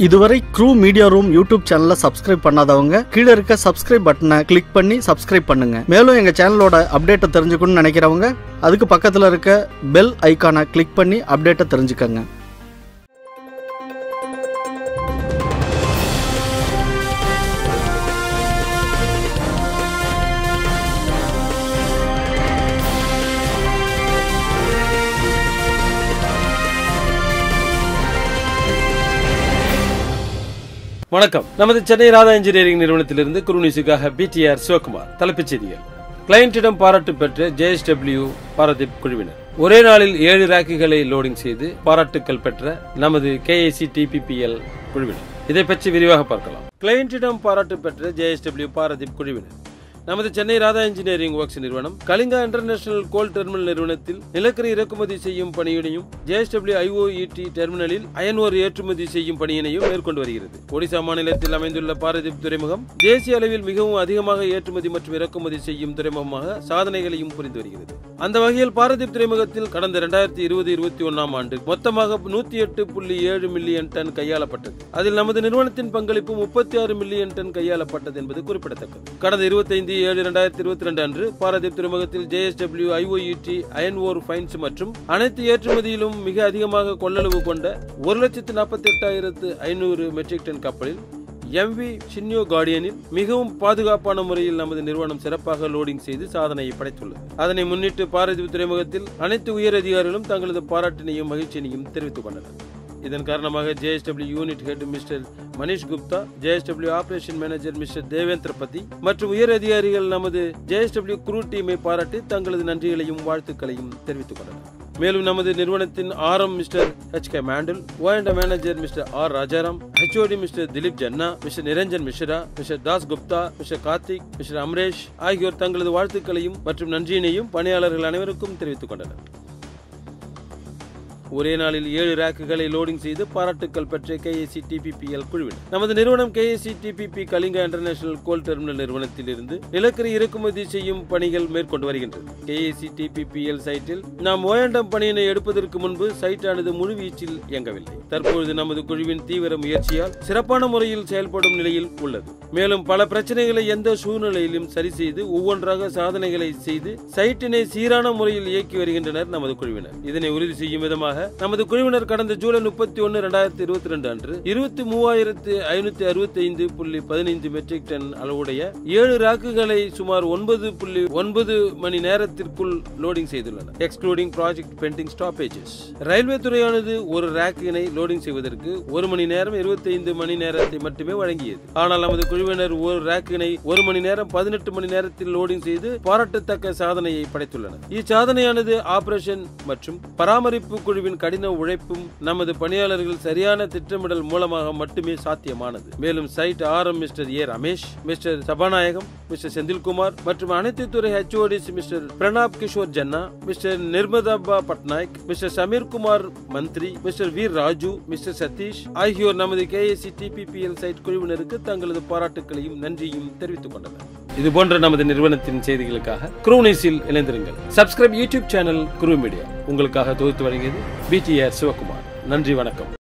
இதுவரை crew media room YouTube சேனலை subscribe பண்ணாதவங்க கீழே இருக்க சப்ஸ்கிரைப் பட்டனை கிளிக் பண்ணி சப்ஸ்கிரைப் பண்ணுங்க மேலும் எங்க சேனலோட அப்டேட்டை தெரிஞ்சுக்கணும்னு நினைக்கிறவங்க அதுக்கு பக்கத்துல இருக்க பெல் ஐகானை கிளிக் பண்ணி அப்டேட்டை தெரிஞ்சுக்கங்க வணக்கம் நமது சென்னை ராதா இன்ஜினியரிங் நிறுவனத்திலிருந்து குருநிசுக்காக பிடிஆர் சிவகுமார் தலைப்புச் செய்திகள் கிளையண்டிடம் பாராட்டு பெற்ற ஜேஎஸ்டபிள்யூ பாரதீப் குழுவினர் ஒரே நாளில் ஏழு ராக்குகளை லோடிங் செய்து பாராட்டுக்கள் பெற்ற நமது கேஏசி டிபிபிஎல் குழுவினர் இதை பற்றி விரிவாக பார்க்கலாம் கிளையண்டிடம் பாராட்டு பெற்ற ஜேஎஸ்டபிள்யூ பாரதீப் குழுவினர் நமது சென்னை ராதா இன்ஜினியரிங் ஒர்க்ஸ் நிறுவனம் கலிங்கா இன்டர்நேஷனல் கோல் டெர்மினல் நிறுவனத்தில் நிலக்கரி இறக்குமதி செய்யும் பணியினையும் ஜேஎஸ்டபிள்யூ ஐஓஇடி டெர்மினலில் அயன்வோர் ஏற்றுமதி செய்யும் பணியினையும் மேற்கொண்டு வருகிறது ஒடிசா மாநிலத்தில் அமைந்துள்ள பாரதீப் துறைமுகம் தேசிய அளவில் மிகவும் அதிகமாக ஏற்றுமதி மற்றும் இறக்குமதி செய்யும் துறைமுகமாக சாதனைகளையும் புரிந்து வருகிறது அந்த வகையில் பாரதீப் துறைமுகத்தில் கடந்த இரண்டாயிரத்தி இருபது இருபத்தி ஒன்னாம் ஆண்டு மொத்தமாக நூத்தி எட்டு புள்ளி ஏழு மில்லியன் டன் கையாளப்பட்டது அதில் நமது நிறுவனத்தின் பங்களிப்பு முப்பத்தி ஆறு மில்லியன் டன் கையாளப்பட்டது என்பது குறிப்பிடத்தக்கது கடந்த இருபத்தைந்து ஏழு இரண்டாயிரத்தி இருபத்தி ரெண்டு அன்று பாரதீப் துறைமுகத்தில் ஜேஎஸ்டபிள்யூ ஐஓஇடி அயன் ஓர் ஃபைன்ஸ் மற்றும் அனைத்து ஏற்றுமதியிலும் மிக அதிகமாக கொள்ளளவு கொண்ட ஒரு லட்சத்து நாற்பத்தி எட்டாயிரத்து ஐநூறு மெட்ரிக் டன் கப்பலில் எம்வி சின்னியோ கார்டியனில் மிகவும் பாதுகாப்பான முறையில் நமது நிறுவனம் சிறப்பாக லோடிங் செய்து சாதனையை படைத்துள்ளது அதனை முன்னிட்டு பாரதீப் துறைமுகத்தில் அனைத்து உயர் அதிகாரிகளும் தங்களது பாராட்டினையும் மகிழ்ச்சியையும் தெரிவித்துக் கொண்டனர் இதன் காரணமாக JSW unit head mister Manish Gupta JSW operation manager mister Devendra Pati மற்றும் உயர் அதிகாரிகள் நமது ஜேஎஸ்டபிள்யூ குரூ டீமை பாராட்டி தங்களது நன்றிகளையும் வாழ்த்துக்களையும் தெரிவித்துக் கொண்டனர் மேலும் நமது நிறுவனத்தின் RM mister H K Mandal ஓஎன்ட manager mister R Rajaram HOD mister Dilip Jana mister Niranjan Mishra mister Das Gupta mister Karthik mister Amaresh ஆகியோர் தங்களது வாழ்த்துக்களையும் மற்றும் நன்றியினையும் பணியாளர்கள் அனைவருக்கும் தெரிவித்துக் கொண்டனர் ஒரே நாளில் ஏழு ரேக்குகளை லோடிங் செய்து பாராட்டுக்கள் பெற்ற கேஏசி டிபிபிஎல் குழுவினர் நமது நிறுவனம் KAC DPP Kalinga International Coal Terminal நிறுவனத்தில் இருந்து நிலக்கரி இறக்குமதி செய்யும் பணிகள் மேற்கொண்டு வருகின்றது கேஏசி டிபிபிஎல் சைட்டில் நாம் ஓயண்டம் பணியினை எடுப்பதற்கு முன்பு சைட்டானது முழுவீச்சில் இயங்கவில்லை தற்பொழுது நமது குழுவின் தீவிர முயற்சியால் சிறப்பான முறையில் செயல்படும் நிலையில் உள்ளது மேலும் பல பிரச்சனைகளை எந்த சூழ்நிலையிலும் சரி செய்து ஒவ்வொன்றாக சாதனைகளை செய்து சைட்டினை சீரான முறையில் இயக்கி வருகின்றனர் நமது குழுவினர் இதனை உறுதி செய்யும் விதமாக நமது குழுவினர் கடந்த ஜூலை முப்பத்தி ஒன்னு இரண்டாயிரத்தி இருபத்தி ரெண்டு அன்று இருபத்தி மூவாயிரத்து ஐநூத்தி அறுபத்தி ஐந்து புள்ளி பதினைந்து மெட்ரிக் டன் அளவுடைய ஏழு ராக்குகளை சுமார் ஒன்பது புள்ளி ஒன்பது மணி நேரத்திற்குள் லோடிங் செய்துள்ளனர் excluding project pending stoppages railway துறையானது ஒரு ராக்கினை லோடிங் செய்வதற்கு ஒரு மணி நேரம் இருபத்தி ஐந்து மணி நேரத்தை மட்டுமே வழங்கியது ஆனால் நமது குழுவினர் ஒரு ராக்கினை ஒரு மணி நேரம் பதினெட்டு மணி நேரத்தில் லோடிங் செய்து பாராட்டத்தக்க சாதனையை படைத்துள்ளனர் இச்சாதனையானது ஆபரேஷன் மற்றும் பராமரிப்பு குழுவின் கடின உழைப்பும் நமது பணியாளர்கள் சரியான திட்டமிடல் மூலமாக மட்டுமே சாத்தியமானது மேலும் சைட் R M Mister A Ramesh Mister Sabanayagam Mister Senthilkumar மற்றும் அனைத்து துறை HODs Mister Pranab Kishore Janna Mister நிர்மதாபா பட்நாயக் மிஸ்டர் சமீர் குமார் மந்திரி மிஸ்டர் வீர் ராஜு மிஸ்டர் சதீஷ் ஆகியோர் நமது கேஏசி டிபிபிஎல் சைட் குழுவினருக்கு தங்களது பாராட்டுகளையும் நன்றியும் தெரிவித்துக் கொண்டனர் இது போன்ற நமது நிறுவனத்தின் செய்திகளுக்காக குரூனிஸில் இணைந்திருங்கள் subscribe YouTube channel Guru media உங்களுக்காக தொகுத்து வழங்கியது பிடிஆர் சிவகுமார் நன்றி வணக்கம்